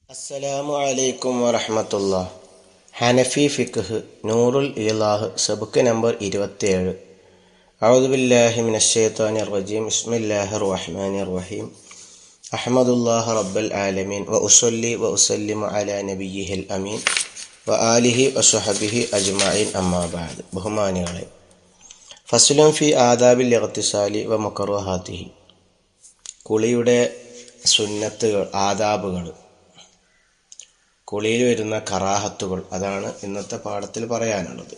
അസ്സലാമു അലൈക്കും വറഹമത്തുള്ള ഹനഫി ഫിഖ് നൂറുൽ ഇലാഹ് സബുക്ക് നമ്പർ ഇരുപത്തിയേഴ് ഔദുബില്ലാഹി മിനശ്ശൈത്താനി റജീം ബിസ്മില്ലാഹി റഹ്മാനി റഹീം അഹമ്മദുല്ലാഹ് റബ്ബൽ ആലമീൻ വ ഉസല്ലി വ ഉസല്ലിമു അലാ നബിയിഹിൽ അമീൻ വ ആലിഹി വസുഹബിഹി അജ്മഈൻ അമ്മാ ബഅദ് ബഹുമാനികളെ ഫസ്ലുൻ ഫി ആദാബിൽ ഇഗ്തിസാലി വ മുക്കറുഹാത്തിഹി കുളിയുടെ സുന്നത്തുകൾ ആദാബുകൾ കുളിയിൽ വരുന്ന കറാഹത്തുകൾ അതാണ് ഇന്നത്തെ പാഠത്തിൽ പറയാനുള്ളത്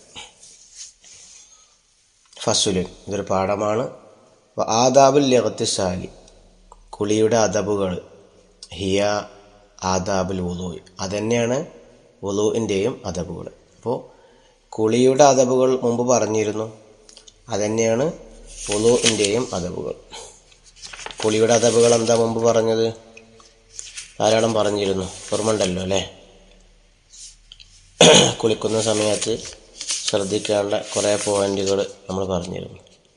ഫസുലിൻ ഇതൊരു പാഠമാണ് ആദാബുൽ ലഗത്തിസാലി കുളിയുടെ അദബുകൾ ഹിയ ആദാബുൽ വുളു അതന്നെയാണ് വുളുവിൻ്റെയും അദബുകൾ അപ്പോൾ കുളിയുടെ അദബുകൾ മുമ്പ് പറഞ്ഞിരുന്നു അതന്നെയാണ് വുളുവിൻ്റെയും അദബുകൾ കുളിയുടെ അദബുകൾ എന്താ മുമ്പ് പറഞ്ഞത് ധാരാളം പറഞ്ഞിരുന്നു ഓർമ്മണ്ടല്ലോ അല്ലേ കുളിക്കുന്ന സമയത്ത് ശ്രദ്ധിക്കേണ്ട കുറേ പോയിന്റുകൾ നമ്മൾ പറഞ്ഞിരുന്നു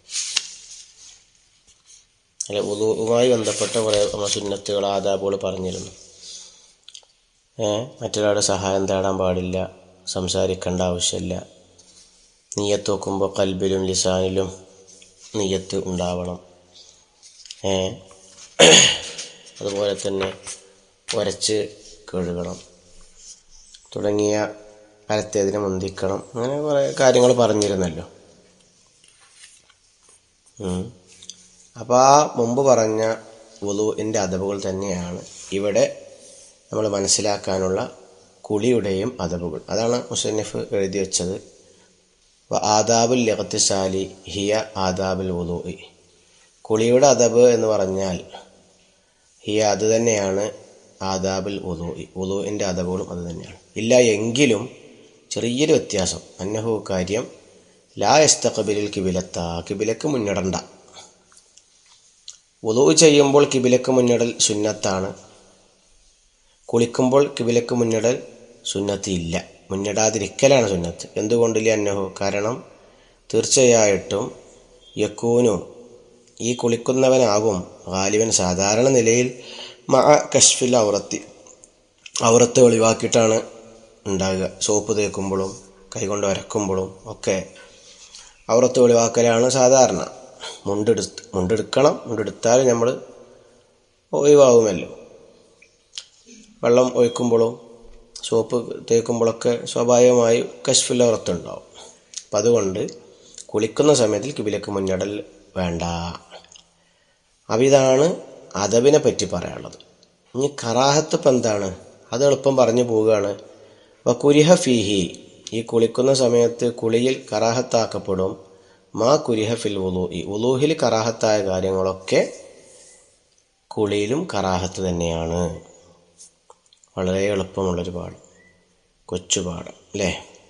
അല്ലെ ഉദുവുമായി ബന്ധപ്പെട്ട കുറേ നമ്മൾ സുന്നത്തുകൾ ആദാബുകൾ പറഞ്ഞിരുന്നു ഏ മറ്റൊരാളുടെ സഹായം തേടാൻ പാടില്ല സംസാരിക്കേണ്ട ആവശ്യമില്ല നീയത്ത് നോക്കുമ്പോൾ കൽബിലും ലിസാനിലും നീയത്ത് ഉണ്ടാവണം ഏ അതുപോലെ തന്നെ ഉരച്ച് കഴുകണം തുടങ്ങിയ അരത്തേതിനെ മുന്തിക്കണം അങ്ങനെ കുറേ കാര്യങ്ങൾ പറഞ്ഞിരുന്നല്ലോ അപ്പോൾ ആ മുമ്പ് പറഞ്ഞ വുളുവിൻ്റെ അദബുകൾ തന്നെയാണ് ഇവിടെ നമ്മൾ മനസ്സിലാക്കാനുള്ള കുളിയുടെയും അദബുകൾ അതാണ് മുസന്നിഫ് എഴുതി വെച്ചത് ആദാബുൽ ലഗത്തിസാലി ഹിയ ആദാബുൽ വുളുഇ കുളിയുടെ അദബ് എന്ന് പറഞ്ഞാൽ ഹിയ അത് തന്നെയാണ് ആദാബുൽ ഉദു ഉദുവിൻ്റെ അദബുകളും അത് തന്നെയാണ് ഇല്ല എങ്കിലും ചെറിയൊരു വ്യത്യാസം അന്നഹു കാര്യം ലാ എസ്തഖബിലിൽ കിബിലത്ത കിബിലക്ക് മുന്നിടണ്ട ഉദു ചെയ്യുമ്പോൾ കിബിലക്ക് മുന്നിടൽ സുന്നത്താണ് കുളിക്കുമ്പോൾ കിബിലക്ക് മുന്നിടൽ സുന്നത്ത് ഇല്ല മുന്നിടാതിരിക്കലാണ് സുന്നത്ത് എന്തുകൊണ്ടില്ല അന്നഹു കാരണം തീർച്ചയായിട്ടും യക്കൂനു ഈ കുളിക്കുന്നവനാകും ഗാലിബൻ സാധാരണ നിലയിൽ മ കഷ്ഫിൽ ഔറത്തി ഔറത്ത് ഒളിവാക്കിയിട്ടാണ് ഉണ്ടാകുക സോപ്പ് തേക്കുമ്പോഴും കൈകൊണ്ട് വരക്കുമ്പോഴും ഒക്കെ ഔറത്ത് ഒളിവാക്കലാണ് സാധാരണ മുണ്ടെടുത്ത് മുണ്ടെടുക്കണം മുണ്ടെടുത്താൽ നമ്മൾ ഒഴിവാകുമല്ലോ വെള്ളം ഒഴിക്കുമ്പോഴും സോപ്പ് തേക്കുമ്പോഴൊക്കെ സ്വാഭാവികമായി കഷ്ഫിൽ ഔറത്തുണ്ടാവും അപ്പം അതുകൊണ്ട് കുളിക്കുന്ന സമയത്തിൽ കിബിലേക്ക് മുന്നിടൽ വേണ്ട അപ്പം ഇതാണ് അദബിനെ പറ്റി പറയാനുള്ളത് ഇനി കറാഹത്ത് ഇപ്പം എന്താണ് അത് എളുപ്പം പറഞ്ഞു പോവുകയാണ് കുരിഹ ഫീഹി ഈ കുളിക്കുന്ന സമയത്ത് കുളിയിൽ കറാഹത്താക്കപ്പെടും മാ കുരിഹ ഫിൽ ഉലു ഈ ഉലൂഹിൽ കറാഹത്തായ കാര്യങ്ങളൊക്കെ കുളിയിലും കറാഹത്ത് തന്നെയാണ് വളരെ എളുപ്പമുള്ളൊരു പാഠം കൊച്ചു പാഠം അല്ലേ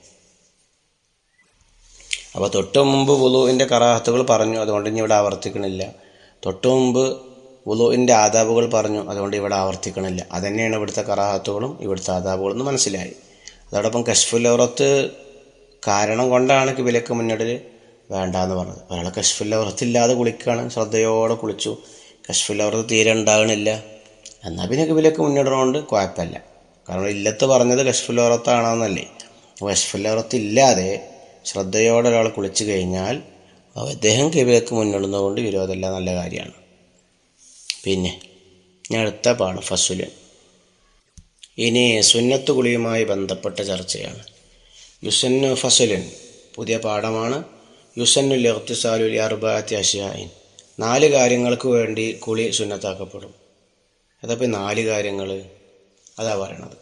അപ്പോൾ തൊട്ട് മുമ്പ് വുളുവിൻ്റെ കറാഹത്തുകൾ പറഞ്ഞു അതുകൊണ്ട് ഇനി ഇവിടെ ആവർത്തിക്കണില്ല തൊട്ട് മുമ്പ് വുളുവിൻ്റെ ആദാബുകൾ പറഞ്ഞു അതുകൊണ്ട് ഇവിടെ ആവർത്തിക്കണില്ല അതുതന്നെയാണ് ഇവിടുത്തെ കറാഹത്തുകളും ഇവിടുത്തെ ആദാബുകളും എന്ന് മനസ്സിലായി അതോടൊപ്പം കഷ്ഫുല്ലൗറത്ത് കാരണം കൊണ്ടാണ് കിബിലക്ക് മുന്നിടൽ വേണ്ട എന്ന് പറഞ്ഞത് ഒരാൾ കഷ്ഫുല്ലൗറത്തില്ലാതെ കുളിക്കുകയാണ് ശ്രദ്ധയോടെ കുളിച്ചു കഷ്ഫുല്ലൗറത്ത് തീരെ ഉണ്ടാകണില്ല എന്നാൽ പിന്നെ കിബിലക്ക് മുന്നിടണോണ്ട് കുഴപ്പമില്ല കാരണം ഇല്ലത്ത് പറഞ്ഞത് കഷ്ഫുല്ലൗറത്താണെന്നല്ലേ കഷ്ഫുല്ലൗറത്ത് ഇല്ലാതെ ശ്രദ്ധയോടെ ഒരാൾ കുളിച്ചു കഴിഞ്ഞാൽ അദ്ദേഹം കിബിലക്ക് മുന്നിടുന്നതുകൊണ്ട് വിരോധമില്ല നല്ല കാര്യമാണ് പിന്നെ ഞാൻ അടുത്ത പാഠം ഫസുലൻ ഇനി സുന്നത്ത് കുളിയുമായി ബന്ധപ്പെട്ട ചർച്ചയാണ് യുസന്നു ഫസുലൻ പുതിയ പാഠമാണ് യുസന്നു ലഹ്തിസാലുലി അർബാത്തി അഷിയായിൻ നാല് കാര്യങ്ങൾക്ക് വേണ്ടി കുളി സുന്നത്താക്കപ്പെടും അതപ്പോൾ നാല് കാര്യങ്ങൾ അതാ പറയണത്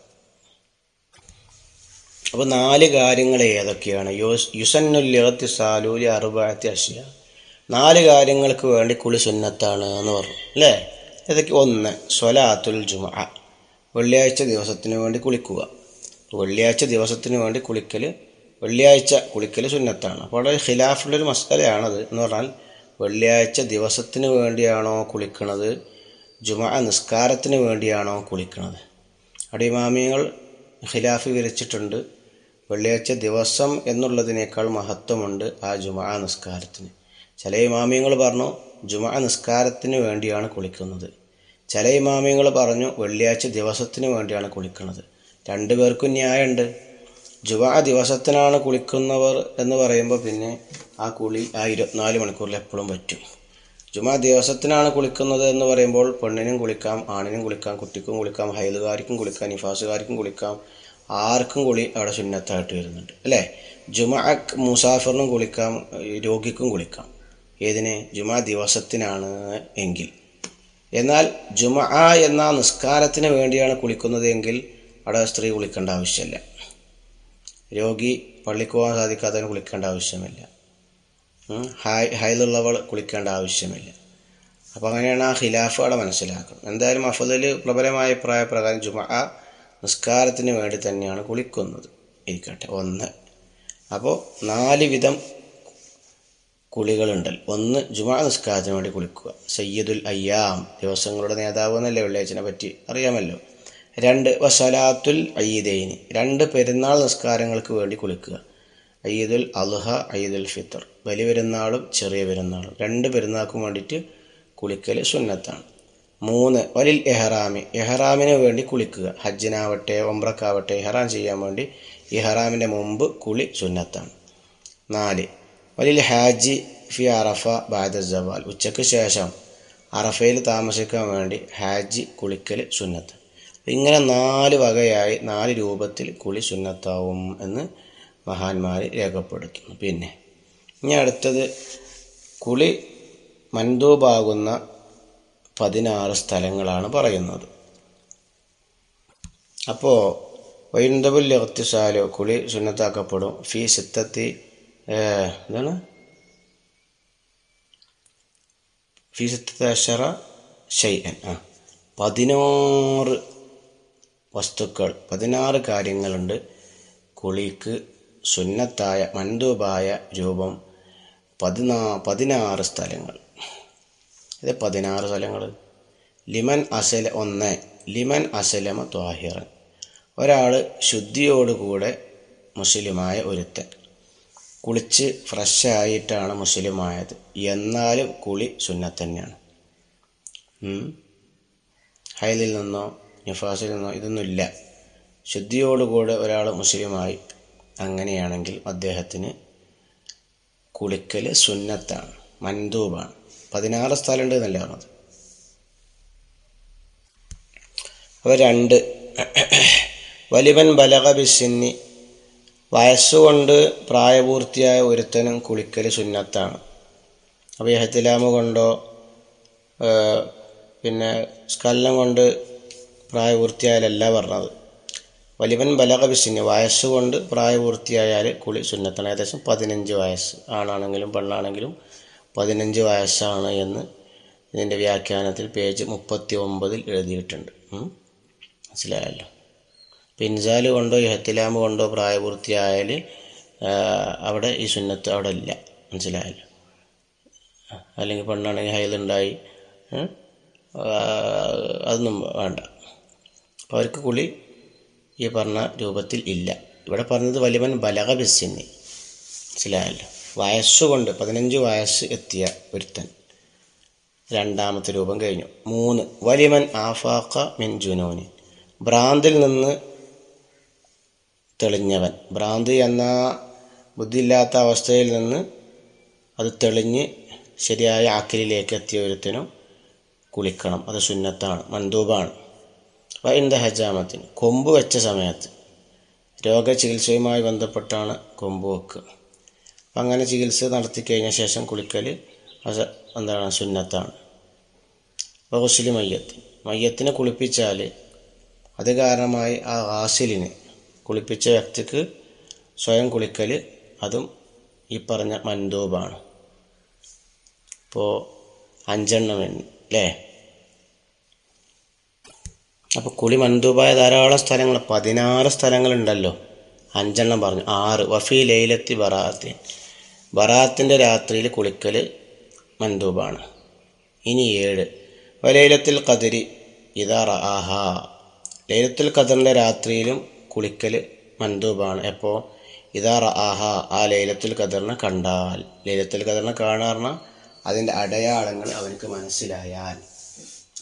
അപ്പോൾ നാല് കാര്യങ്ങൾ ഏതൊക്കെയാണ് യുസ് യുസന്നുല്ലത്തി സാലൂലി അറുബാത്തി അഷ്യ നാല് കാര്യങ്ങൾക്ക് വേണ്ടി കുളി സുന്നത്താണ് എന്ന് പറഞ്ഞു അല്ലേ ഏതൊക്കെ ഒന്ന് സ്വലാത്തുൽ ജുമ വെള്ളിയാഴ്ച ദിവസത്തിന് വേണ്ടി കുളിക്കുക വെള്ളിയാഴ്ച ദിവസത്തിന് വേണ്ടി കുളിക്കൽ വെള്ളിയാഴ്ച കുളിക്കൽ സുന്നത്താണ് അപ്പോൾ അവിടെ ഖിലാഫുള്ളൊരു മസലയാണത് എന്ന് പറഞ്ഞാൽ വെള്ളിയാഴ്ച ദിവസത്തിന് വേണ്ടിയാണോ കുളിക്കണത് ജുമ നിസ്കാരത്തിന് വേണ്ടിയാണോ കുളിക്കണത് അവിടെ ഇമാമിയങ്ങൾ ഖിലാഫ് വിവരിച്ചിട്ടുണ്ട് വെള്ളിയാഴ്ച ദിവസം എന്നുള്ളതിനേക്കാൾ മഹത്വമുണ്ട് ആ ജുമാ നിസ്കാരത്തിന് ചില ഇമാമിയങ്ങൾ പറഞ്ഞു ജുമാ നിസ്കാരത്തിന് വേണ്ടിയാണ് കുളിക്കുന്നത് ചില ഇമാമിങ്ങൾ പറഞ്ഞു വെള്ളിയാഴ്ച ദിവസത്തിന് വേണ്ടിയാണ് കുളിക്കുന്നത് രണ്ടു പേർക്കും ന്യായമുണ്ട് ജുമാ ദിവസത്തിനാണ് കുളിക്കുന്നവർ എന്ന് പറയുമ്പോൾ പിന്നെ ആ കുളി ആ ഇരുപത്തിനാല് മണിക്കൂറിൽ എപ്പോഴും പറ്റും ജുമാ ദിവസത്തിനാണ് കുളിക്കുന്നത് എന്ന് പറയുമ്പോൾ പെണ്ണിനും കുളിക്കാം ആണിനും കുളിക്കാം കുട്ടിക്കും കുളിക്കാം ഹൈലുകാർക്കും കുളിക്കാം നിഫാസുകാർക്കും കുളിക്കാം ആർക്കും കുളി അവിടെ സുന്നത്തായിട്ട് വരുന്നുണ്ട് അല്ലേ ജുമാ മുസാഫറിനും കുളിക്കാം രോഗിക്കും കുളിക്കാം ഏതിന് ജുമാ ദിവസത്തിനാണ് എങ്കിൽ എന്നാൽ ജുമാ എന്ന നിസ്കാരത്തിന് വേണ്ടിയാണ് കുളിക്കുന്നത് എങ്കിൽ അവിടെ സ്ത്രീ കുളിക്കേണ്ട ആവശ്യമില്ല രോഗി പള്ളിക്ക് പോകാൻ സാധിക്കാത്തവന് കുളിക്കേണ്ട ആവശ്യമില്ല ഉം. ഹായ് ഹൈലുള്ളവൾ കുളിക്കേണ്ട ആവശ്യമില്ല അപ്പോൾ അങ്ങനെയാണ് ആ ഖിലാഫ് അവിടെ മനസ്സിലാക്കുന്നത് എന്തായാലും അഫദൽ പ്രബലമായ അഭിപ്രായ പ്രകാരം ജുമാ നിസ്കാരത്തിന് വേണ്ടി തന്നെയാണ് കുളിക്കുന്നത് ഇരിക്കട്ടെ ഒന്ന് അപ്പോൾ നാല് വിധം കുളികളുണ്ടല്ലോ ഒന്ന് ജുമാ നിസ്കാരത്തിന് വേണ്ടി കുളിക്കുക സയ്യിദുൽ അയ്യാം ദിവസങ്ങളുടെ നേതാവ് എന്നല്ലേ വെള്ളിയാഴ്ചനെ പറ്റി അറിയാമല്ലോ രണ്ട് വസലാത്തുൽ അയ്യദൈനി രണ്ട് പെരുന്നാൾ നിസ്കാരങ്ങൾക്ക് വേണ്ടി കുളിക്കുക അയ്യദുൽ അൽഹ അയ്യദുൽ ഫിത്തർ വലിയ പെരുന്നാളും ചെറിയ പെരുന്നാളും രണ്ട് പെരുന്നാൾക്കും വേണ്ടിയിട്ട് കുളിക്കൽ സുന്നത്താണ് മൂന്ന് വലിൽ എഹ്റാമി എഹ്റാമിന് വേണ്ടി കുളിക്കുക ഹജ്ജിനാവട്ടെ ഒമ്രക്കാവട്ടെ എഹ്റാം ചെയ്യാൻ വേണ്ടി ഇഹ്റാമിൻ്റെ മുമ്പ് കുളി സുന്നത്താണ് നാല് വലിൽ ഹാജി ഫി അറഫ ബാദ ജവാൽ ഉച്ചയ്ക്ക് ശേഷം അറഫയിൽ താമസിക്കാൻ വേണ്ടി ഹാജി കുളിക്കൽ സുന്നത്ത് ഇങ്ങനെ നാല് വകയായി നാല് രൂപത്തിൽ കുളി സുന്നത്താവും എന്ന് മഹാന്മാർ രേഖപ്പെടുത്തുന്നു പിന്നെ ഇനി അടുത്തത് കുളി മൻദൂബാകുന്ന പതിനാറ് സ്ഥലങ്ങളാണ് പറയുന്നത് അപ്പോൾ വൈന്തബുൽ ഇഖ്തിസാലോ കുളി സുന്നത്താക്കപ്പെടും ഫി സിത്തത്തി ഏഹ്, എന്താണ് ഫി സിത്തത്തി അഷറ ഷൈഅൻ ആ പതിനാറ് വസ്തുക്കൾ പതിനാറ് കാര്യങ്ങളുണ്ട് കുളിക്ക് സുന്നത്തായ മൻദൂബായ രൂപം പതിനാ പതിനാറ് സ്ഥലങ്ങൾ ഇത് പതിനാറ് സ്ഥലങ്ങൾ ലിമൻ അസല ഒന്ന് ലിമൻ അസലമ ത്വാഹിറൻ ഒരാൾ ശുദ്ധിയോടുകൂടെ മുസ്ലിമായ ഒരുത്തൻ കുളിച്ച് ഫ്രഷ് ആയിട്ടാണ് മുസ്ലിമായത് എന്നാലും കുളി സുന്നത്ത് തന്നെയാണ് ഉം. ഹൈലിൽ നിന്നോ നിഫാസിൽ നിന്നോ ഇതൊന്നുമില്ല ശുദ്ധിയോടുകൂടെ ഒരാൾ മുസ്ലിമായി അങ്ങനെയാണെങ്കിൽ അദ്ദേഹത്തിന് കുളിക്കൽ സുന്നത്താണ് മൻദൂബാണ് പതിനാറ് സ്ഥലമുണ്ട് എന്നല്ല പറഞ്ഞത് അപ്പോൾ രണ്ട് വലിവൻ ബലക ബിസിന്നി വയസ്സുകൊണ്ട് പ്രായപൂർത്തിയായ ഒരുത്തനും കുളിക്കൽ സുന്നത്താണ് അപ്പോൾ എഹത്തിലാമ കൊണ്ടോ ആ, പിന്നെ സ്കല്ലം കൊണ്ട് പ്രായപൂർത്തിയായാലല്ല പറഞ്ഞത് വലിവൻ ബലക ബിസിന് വയസ്സുകൊണ്ട് പ്രായപൂർത്തിയായാൽ കുളി സുന്നത്താണ് ഏകദേശം പതിനഞ്ച് വയസ്സ് ആണാണെങ്കിലും പെണ്ണാണെങ്കിലും പതിനഞ്ച് വയസ്സാണ് എന്ന് ഇതിൻ്റെ വ്യാഖ്യാനത്തിൽ പേജ് മുപ്പത്തി ഒമ്പതിൽ എഴുതിയിട്ടുണ്ട് ഉം. മനസ്സിലായല്ലോ പിൻസാല് കൊണ്ടോ ഇഹത്തിലാമ് കൊണ്ടോ പ്രായപൂർത്തിയായാൽ അവിടെ ഈ സുന്നത്ത് അവിടെ ഇല്ല മനസ്സിലായല്ലോ അല്ലെങ്കിൽ പെണ്ണാണെങ്കിൽ ഹൈലുണ്ടായി ഉം, ആ, അതൊന്നും വേണ്ട അപ്പോൾ അവർക്ക് കുളി ഈ പറഞ്ഞ രൂപത്തിൽ ഇല്ല ഇവിടെ പറഞ്ഞത് വലിയവൻ ബലക ബിസ്സിന്നി മനസ്സിലായല്ലോ വയസ്സുകൊണ്ട് പതിനഞ്ച് വയസ്സ് എത്തിയ ഒരുത്തൻ രണ്ടാമത്തെ രൂപം കഴിഞ്ഞു മൂന്ന് വലിമൻ ആഫാഖ മിൻ ജുനൂനി ഭ്രാന്തിൽ നിന്ന് തെളിഞ്ഞവൻ ഭ്രാന്തി എന്ന ബുദ്ധിയില്ലാത്ത അവസ്ഥയിൽ നിന്ന് അത് തെളിഞ്ഞ് ശരിയായ ആക്കലിലേക്ക് എത്തിയ ഒരുത്തനും കുളിക്കണം അത് സുന്നത്താണ് മന്ദൂബാണ് വൈന്ദ ഹജാമത്തിന് കൊമ്പ് വെച്ച സമയത്ത് രോഗചികിത്സയുമായി ബന്ധപ്പെട്ടാണ് കൊമ്പ് വെക്കുക അപ്പം അങ്ങനെ ചികിത്സ നടത്തി കഴിഞ്ഞ ശേഷം കുളിക്കൽ അത് എന്താണ് സുന്നത്താണ് വഹുസ്ലി മയ്യത്ത് മയ്യത്തിനെ കുളിപ്പിച്ചാൽ അത് കാരണമായി ആ ആസിലിന് കുളിപ്പിച്ച വ്യക്തിക്ക് സ്വയം കുളിക്കൽ അതും ഈ പറഞ്ഞ മൻദൂബാണ് ഇപ്പോൾ അഞ്ചെണ്ണം എണ്ണി അല്ലേ അപ്പോൾ കുളി മൻദൂബായ ധാരാളം സ്ഥലങ്ങൾ പതിനാറ് സ്ഥലങ്ങളുണ്ടല്ലോ അഞ്ചെണ്ണം പറഞ്ഞു ആറ് വഫി ലൈലത്തി ബറാത്തിൻ ബറാത്തിൻ്റെ രാത്രിയിൽ കുളിക്കൽ മൻദൂബാണ് ഇനി ഏഴ് വലൈലത്തിൽ കതിരി ഇതാ ആഹ ലൈലത്തുൽ ഖദറിൻ്റെ രാത്രിയിലും കുളിക്കൽ മൻദൂബാണ് എപ്പോൾ ഇതാ ആഹ ആ ലൈലത്തുൽ ഖദറിനെ കണ്ടാൽ ലൈലത്തുൽ ഖദറിനെ കാണാറിന അതിൻ്റെ അടയാളങ്ങൾ അവനക്ക് മനസ്സിലായാൽ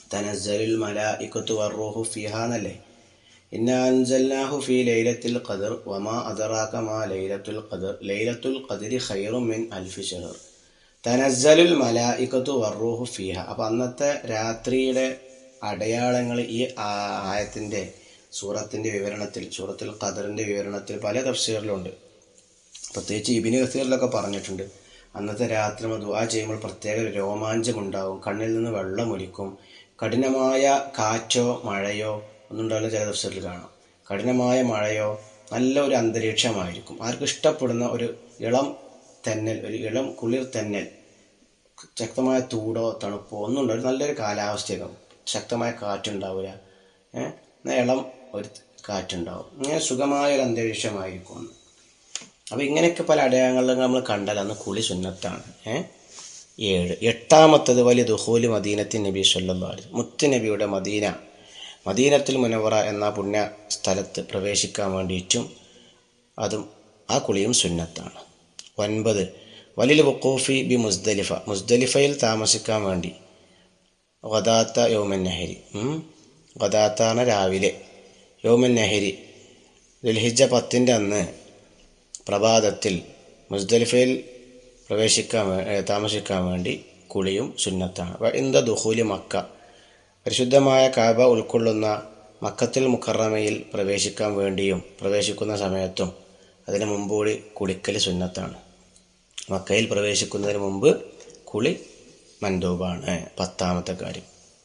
തനസ്സലുൽ മലായിക്കത്തു വർറൂഹു ഫിഹ എന്നല്ലേ ഇന്ന അൻസൽനാഹു ഫി ലൈലത്തിൽ ഖദർ വമാ അദറാക മാ ലൈലത്തുൽ ഖദർ ലൈലത്തുൽ ഖദരി ഖൈറും മിൻ അൽഫി ഷഹർ തനസ്സലുൽ മലായിക്കത്തു വർറൂഹു ഫിഹ അപ്പോൾ അന്നത്തെ രാത്രിയുടെ അടയാളങ്ങൾ ഈ ആ- ആയത്തിൻ്റെ സൂറത്തിൻ്റെ വിവരണത്തിൽ സൂറത്തുൽ ഖദറിൻ്റെ വിവരണത്തിൽ പല തഫ്സീറിലുണ്ട് പ്രത്യേകിച്ച് ഇബിന് കസീറിലൊക്കെ പറഞ്ഞിട്ടുണ്ട് അന്നത്തെ രാത്രി നമ്മൾ ദുആ ചെയ്യുമ്പോൾ പ്രത്യേക ഒരു രോമാഞ്ചമുണ്ടാവും കണ്ണിൽ നിന്ന് വെള്ളമൊലിക്കും കഠിനമായ കാറ്റോ മഴയോ ഒന്നും ഉണ്ടാവില്ല ചില ദിവസത്തിൽ കാണാം കഠിനമായ മഴയോ നല്ല ഒരു അന്തരീക്ഷമായിരിക്കും ആർക്കും ഇഷ്ടപ്പെടുന്ന ഒരു ഇളം തെന്നൽ ഒരു ഇളം കുളിർ തെന്നൽ ശക്തമായ തൂടോ തണുപ്പോ ഒന്നും ഉണ്ടാവില്ല നല്ലൊരു കാലാവസ്ഥയാകും ശക്തമായ കാറ്റുണ്ടാവില്ല ഏഹ് എന്നാൽ ഇളം ഒരു കാറ്റുണ്ടാവും ഇങ്ങനെ സുഖമായ ഒരു അന്തരീക്ഷമായിരിക്കും അന്ന് അപ്പോൾ ഇങ്ങനെയൊക്കെ പല അടയാളങ്ങളും നമ്മൾ കണ്ടാൽ അന്ന് കുളി സുന്നത്താണ് ഏ ഏഴ് എട്ടാമത്തത് വലിയ ദുഹൂലി മദീനത്തിൻ നബി സല്ലല്ലാഹു അലൈഹി മുത്ത് നബിയുടെ മദീന മദീനത്തുൽ മുനവറ എന്ന പുണ്യ സ്ഥലത്ത് പ്രവേശിക്കാൻ വേണ്ടിയിട്ടും അതും ആ കുളിയും സുന്നത്താണ് ഒൻപത് വലിൽ വഖൂഫി ബി മുസ്ദലിഫ മുസ്ദലിഫയിൽ താമസിക്കാൻ വേണ്ടി വദാത്ത യോമൻ നെഹരി വദാത്താണ് രാവിലെ യോമൻ നെഹരി ദുൽഹിജ പത്തിൻ്റെ അന്ന് പ്രഭാതത്തിൽ മുസ്ദലിഫയിൽ പ്രവേശിക്കാൻ വേ- ഏ, താമസിക്കാൻ വേണ്ടി കുളിയും സുന്നത്താണ് വ ഇന്ദ ദുഹൂലി മക്ക പരിശുദ്ധമായ കാബ ഉൾക്കൊള്ളുന്ന മക്കത്തുൽ മുക്കറമയിൽ പ്രവേശിക്കാൻ വേണ്ടിയും പ്രവേശിക്കുന്ന സമയത്തും അതിനു മുമ്പ് കൂടി കുളിക്കൽ സുന്നത്താണ് മക്കയിൽ പ്രവേശിക്കുന്നതിന് മുമ്പ് കുളി മൻദൂബാണ് പത്താമത്തെ കാര്യം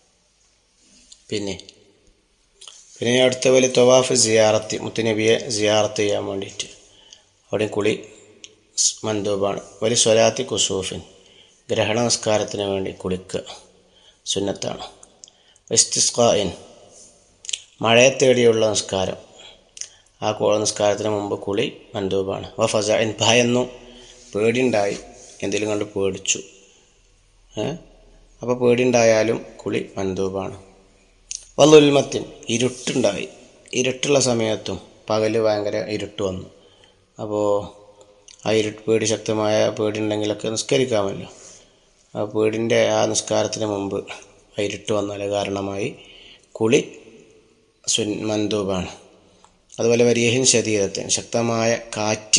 പിന്നെ പിന്നെ ഈ അടുത്ത വലിയ തൊവാഫ് സിയാറത്ത് മുത്തുനബിയെ സിയാറത്ത് ചെയ്യാൻ വേണ്ടിയിട്ട് അവിടെ കുളി സ് മൻദൂബാണ് വലിയ സ്വലാത്തി കുസൂഫിൻ ഗ്രഹണ നമസ്കാരത്തിന് വേണ്ടി കുളിക്കുക സുന്നത്താണ് ഇസ്തിസ്ഖായിൻ മഴയെ തേടിയുള്ള നമസ്കാരം ആ കോ നമസ്കാരത്തിന് മുമ്പ് കുളി മൻദൂബാണ് വ ഫസൈൻ ഭയന്നു പേടിയുണ്ടായി എന്തെങ്കിലും കണ്ട് പേടിച്ചു ഏ അപ്പോൾ പേടിയുണ്ടായാലും കുളി മൻദൂബാണ് വല്ലുൽമത്തിൻ ഇരുട്ടുണ്ടായി ഇരുട്ടുള്ള സമയത്തും പകല് ഭയങ്കര ഇരുട്ട് വന്നു അപ്പോൾ ആ ഇരുട്ട് പേടി ശക്തമായ പേടി ഉണ്ടെങ്കിലൊക്കെ നിസ്കരിക്കാമല്ലോ ആ പേടിൻ്റെ ആ നിസ്കാരത്തിന് മുമ്പ് ആ ഇരുട്ട് വന്നാൽ കാരണമായി കുളി സുൻ മന്ദൂബാണ് അതുപോലെ വരിയഹിൻ ശരീരത്തിന് ശക്തമായ കാറ്റ്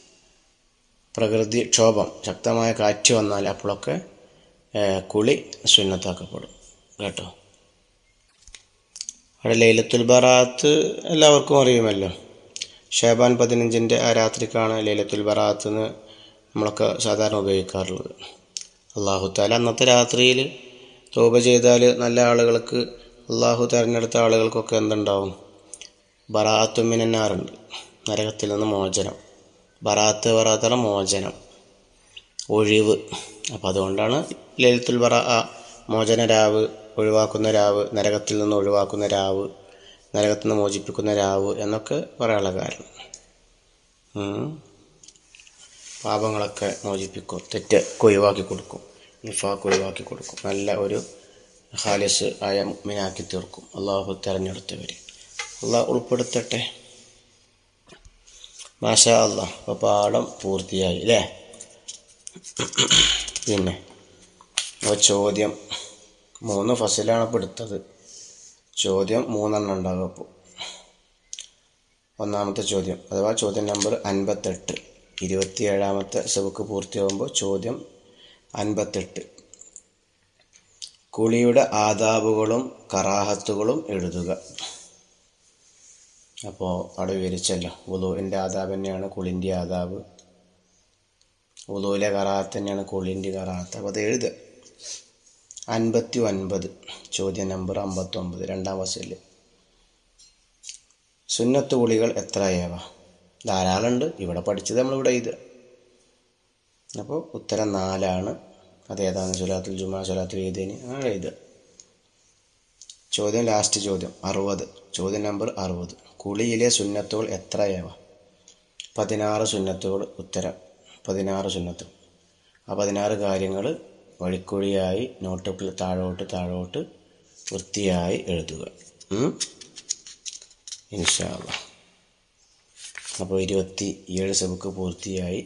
പ്രകൃതി ക്ഷോഭം ശക്തമായ കാറ്റ് വന്നാൽ അപ്പോഴൊക്കെ ഏഹ്, കുളി സുന്നത്താക്കപ്പെടും കേട്ടോ അവിടെ ലൈലത്തുൽ ബറാത്ത് എല്ലാവർക്കും അറിയുമല്ലോ ഷാബാൻ പതിനഞ്ചിൻ്റെ ആ രാത്രിക്കാണ് ലൈലത്തുൽ ബറാത്ത് എന്ന് നമ്മളൊക്കെ സാധാരണ ഉപയോഗിക്കാറുള്ളത് അള്ളാഹു താല അന്നത്തെ രാത്രിയിൽ തോപ ചെയ്താൽ നല്ല ആളുകൾക്ക് അള്ളാഹു തിരഞ്ഞെടുത്ത ആളുകൾക്കൊക്കെ എന്തുണ്ടാവും ബറാത്തുമിനാറുണ്ട് നരകത്തിൽ നിന്ന് മോചനം ബറാത്ത് ബറാത്തറ മോചനം ഒഴിവ് അപ്പം അതുകൊണ്ടാണ് ലലിത്തുൽ ബറ ആ മോചന രാവ് ഒഴിവാക്കുന്ന രാവ് നരകത്തിൽ നിന്ന് ഒഴിവാക്കുന്ന രാവ് നരകത്തിൽ നിന്ന് മോചിപ്പിക്കുന്ന രാവ് എന്നൊക്കെ പറയാനുള്ള കാരണം ഉം. പാപങ്ങളൊക്കെ മോചിപ്പിക്കും തെറ്റ് ഒഴിവാക്കി കൊടുക്കും നിഫാക്ക് ഒഴിവാക്കി കൊടുക്കും നല്ല ഒരു ഹാലിസ് ആയ മുഅ്മിനാക്കി തീർക്കും അള്ളാഹു തിരഞ്ഞെടുത്തവർ അള്ളാഹ് ഉൾപ്പെടുത്തട്ടെ മാഷാ അള്ളാഹ് അപ്പോൾ പാഠം പൂർത്തിയായി അല്ലേ പിന്നെ അപ്പോൾ ചോദ്യം മൂന്ന് ഫസിലാണ് ഇപ്പോൾ എടുത്തത് ചോദ്യം മൂന്നെണ്ണം ഉണ്ടാകും അപ്പോൾ ഒന്നാമത്തെ ചോദ്യം അഥവാ ചോദ്യം നമ്പർ അൻപത്തെട്ട് ഇരുപത്തിയേഴാമത്തെ സബക്ക് പൂർത്തിയാകുമ്പോൾ ചോദ്യം അൻപത്തെട്ട് കുളിയുടെ ആദാബുകളും കറാഹത്തുകളും എഴുതുക അപ്പോൾ അവിടെ വിവരിച്ചല്ലോ ഉളുവിൻ്റെ ആദാബ് തന്നെയാണ് കുളിൻ്റെ ആദാബ് ഉളുവിലെ കറാഹത്ത് തന്നെയാണ് കുളിൻ്റെ കറാഹത്ത് അപ്പോൾ അത് എഴുതുക അൻപത്തി ഒൻപത് ചോദ്യം നമ്പർ അമ്പത്തൊമ്പത് രണ്ടാം വസല് സുന്നത്ത് കുളികൾ എത്രയേവ ധാരാളമുണ്ട് ഇവിടെ പഠിച്ചത് നമ്മളിവിടെ എഴുതുക അപ്പോൾ ഉത്തരം നാലാണ് അതേതാണ് സുലാത്തുൽ ജുമാ സുലാത്തുൽ ഈദീന് അങ്ങനെ എഴുതുക ചോദ്യം ലാസ്റ്റ് ചോദ്യം അറുപത് ചോദ്യം നമ്പർ അറുപത് കുളിയിലെ സുന്നത്തുകൾ എത്രയേവ പതിനാറ് സുന്നത്തുകൾ ഉത്തരം പതിനാറ് സുന്നത്തുകൾ ആ പതിനാറ് കാര്യങ്ങൾ വഴിക്കുഴിയായി നോട്ടുകൾ താഴോട്ട് താഴോട്ട് വൃത്തിയായി എഴുതുക ഉം? ഇൻഷാ അല്ലാ അപ്പോൾ ഇരുപത്തി ഏഴ് സബക്ക് പൂർത്തിയായി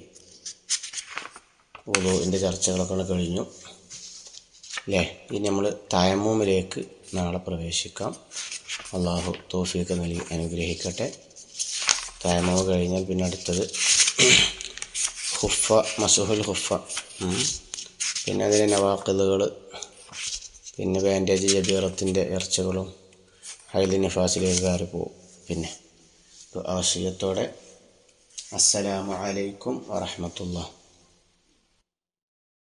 ഉളുവിൻ്റെ ചർച്ചകളൊക്കെ കഴിഞ്ഞു അല്ലേ ഇനി നമ്മൾ തയമ്മൂമിലേക്ക് നാളെ പ്രവേശിക്കാം അള്ളാഹു തോഫീക്ക് നൽകി അനുഗ്രഹിക്കട്ടെ തയമവ് കഴിഞ്ഞാൽ പിന്നെ അടുത്തത് ഹുഫ മസുഹുൽ ഹുഫ ഉം. പിന്നെ അതിലെ നവാക്കലുകൾ പിന്നെ ബാൻഡേജ് ജബീറത്തിൻ്റെ ഇറച്ചകളും ഹൈദി നിഫാസിലേക്ക് കയറി പോവും പിന്നെ ആശയത്തോടെ അസ്സലാമു അലൈക്കും വറഹമത്തുള്ള